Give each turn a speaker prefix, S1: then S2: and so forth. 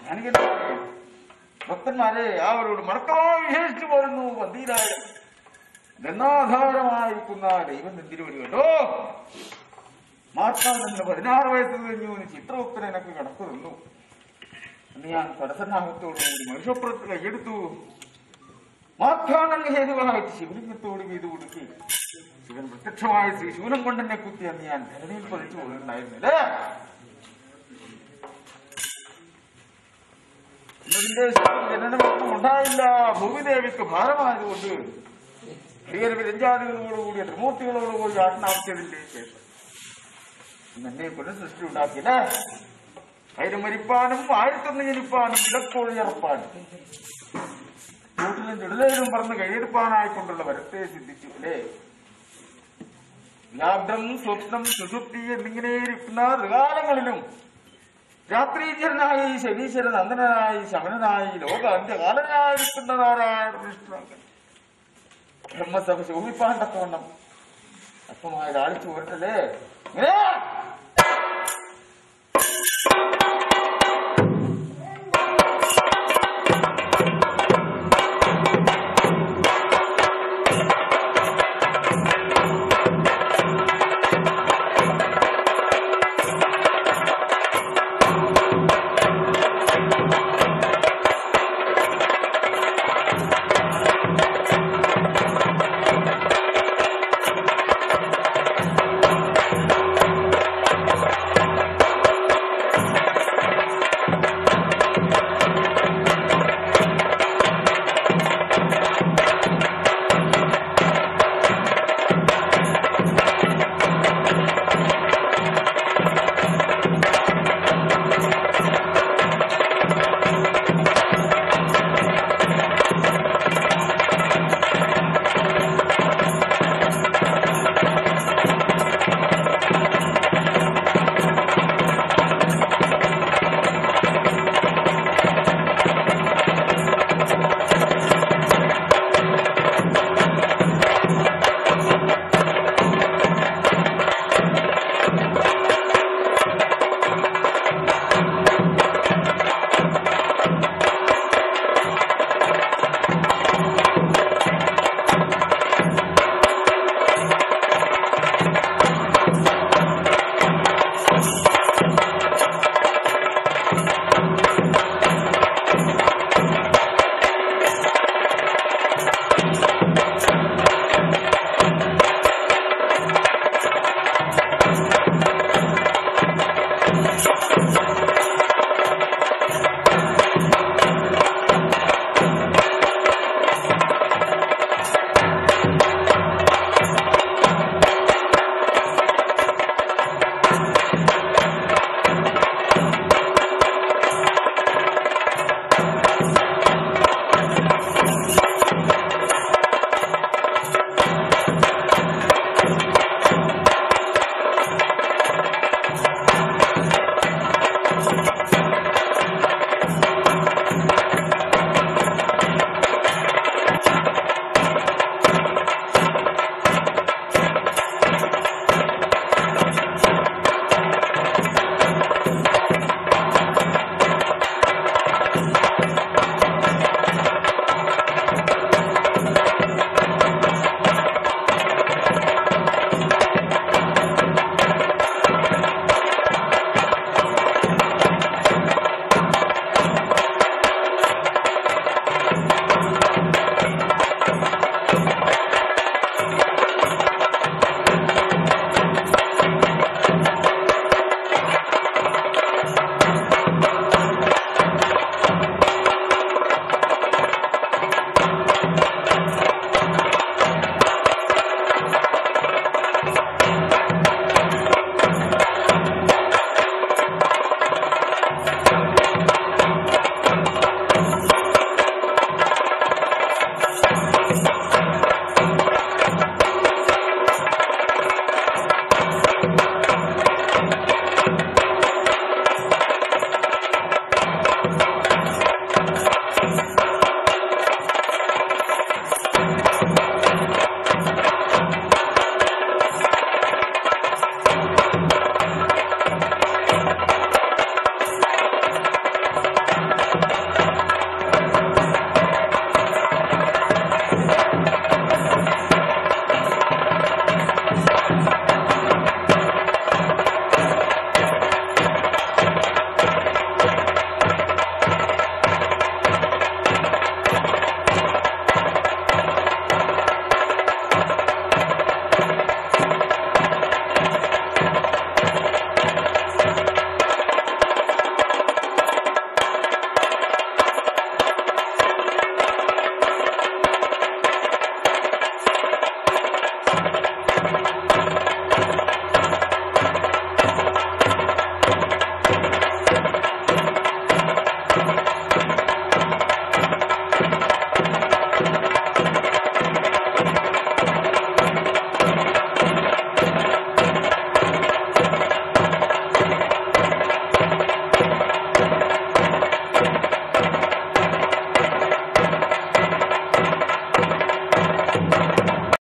S1: ഞാനിങ്ങനെ ഭക്തന്മാരെ അവരോട് മടക്കമായി വിശേഷിച്ചു പോരുന്നു വന്ദീരായ ഗന്നാധാരമായിരിക്കുന്ന ദൈവം എന്തിനു വരും കേട്ടോ മാറ്റാൻ പതിനാറ് വയസ്സ് കഴിഞ്ഞു എന്ന് ചിത്രഗുപ്തൻ എനക്ക് കണക്ക് തന്നു എന്ന് ഞാൻ കടസന്നാഹത്തോടുകൂടി മനുഷ്യപ്പുറത്ത് കൈയെടുത്തു മാറ്റാണൽ ഹേതുവായിട്ട് ശിവലിംഗത്തോട് ചെയ്തു കൊടുക്കി ശിവൻ പ്രത്യക്ഷമായ ശ്രീ ശൂലം കൊണ്ടെന്നെ കുത്തി അന്ന് ഞാൻ ധരണിയിൽ പതിച്ചു കൊണ്ടിട്ടുണ്ടായിരുന്നില്ലേ ഇതിന്റെ ജനനമൊന്നും ഉണ്ടായില്ല ഭൂമിദേവിക്ക് ഭാരമായതുകൊണ്ട് പ്രിയര വിരഞ്ചാദികളോടുകൂടിയ ത്രിമൂർത്തികളോടുകൂടി ആത്മാർത്ഥ്യതിന്റെ ശേഷം ഇന്ന് എന്നെ പുനഃസൃഷ്ടി ഉണ്ടാക്കിയില്ലേ ആയിരം മരിപ്പാനും ആയിരത്തൊന്ന് ജനിപ്പാനും ഇടക്കോഴിയറപ്പാനും കൂട്ടിലും ചുടലേലും പറന്ന് കൈയെടുപ്പാനായിക്കൊണ്ടുള്ള വരത്തെ സിദ്ധിച്ചു അല്ലേ വ്യാബ്ദം സ്വപ്നം സുഷുപ്തി എന്നിങ്ങനെ ഇരിക്കുന്ന ഋകാലങ്ങളിലും രാത്രീചരനായി ശനീശ്വര നന്ദനായി ശമനനായി ലോക അന്ത്യകാലനായിരിക്കുന്ന നാരായണകൃഷ്ണൻ ബ്രഹ്മസഭ ശോഭിപ്പാണ്ടത്തോണം അല്പമായി ലാളിച്ചു പോരട്ടല്ലേ ഇങ്ങനെ